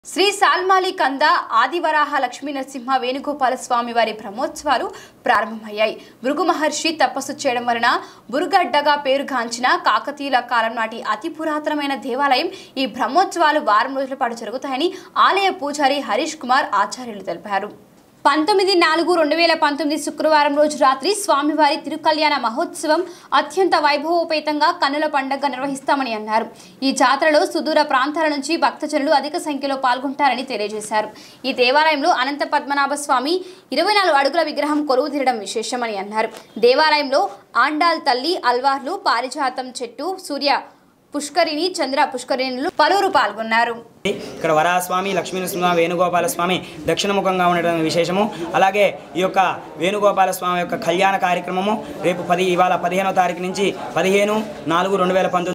శ్రీ సాల్మాలి కంద ఆదివరాహ లక్ష్మీ నరసింహ వేణుగోపాల స్వామి వారి బ్రహ్మోత్సవాలు ప్రారంభమయ్యాయి భృగు మహర్షి తపస్సు చేయడం వలన బురుగడ్డగా పేరుగాంచిన కాకతీయుల కాలం నాటి అతి పురాతనమైన దేవాలయం ఈ బ్రహ్మోత్సవాలు వారం రోజుల పాటు జరుగుతాయని ఆలయ పూజారి హరీష్ కుమార్ ఆచార్యులు తెలిపారు పంతొమ్మిది నాలుగు రెండు వేల పంతొమ్మిది శుక్రవారం రోజు రాత్రి స్వామివారి తిరుకల్యాణ మహోత్సవం అత్యంత వైభవోపేతంగా కన్నుల పండుగ నిర్వహిస్తామని అన్నారు ఈ జాతరలో సుదూర ప్రాంతాల నుంచి భక్తజనులు అధిక సంఖ్యలో పాల్గొంటారని తెలియజేశారు ఈ దేవాలయంలో అనంత పద్మనాభ స్వామి ఇరవై నాలుగు అడుగుల విగ్రహం కొలువు తీరడం విశేషమని అన్నారు దేవాలయంలో ఆండాల్ తల్లి అల్వార్లు పారిజాతం చెట్టు సూర్య పుష్కరిణి చంద్ర పుష్కరిణులు పలువురు పాల్గొన్నారు ఇక్కడ వరాస్వామి లక్ష్మీనరసింహ వేణుగోపాల స్వామి దక్షిణముఖంగా ఉండడం విశేషము అలాగే ఈ యొక్క వేణుగోపాల స్వామి యొక్క కళ్యాణ కార్యక్రమము రేపు పది ఇవాళ పదిహేనో తారీఖు నుంచి పదిహేను నాలుగు రెండు వేల పంతొమ్మిది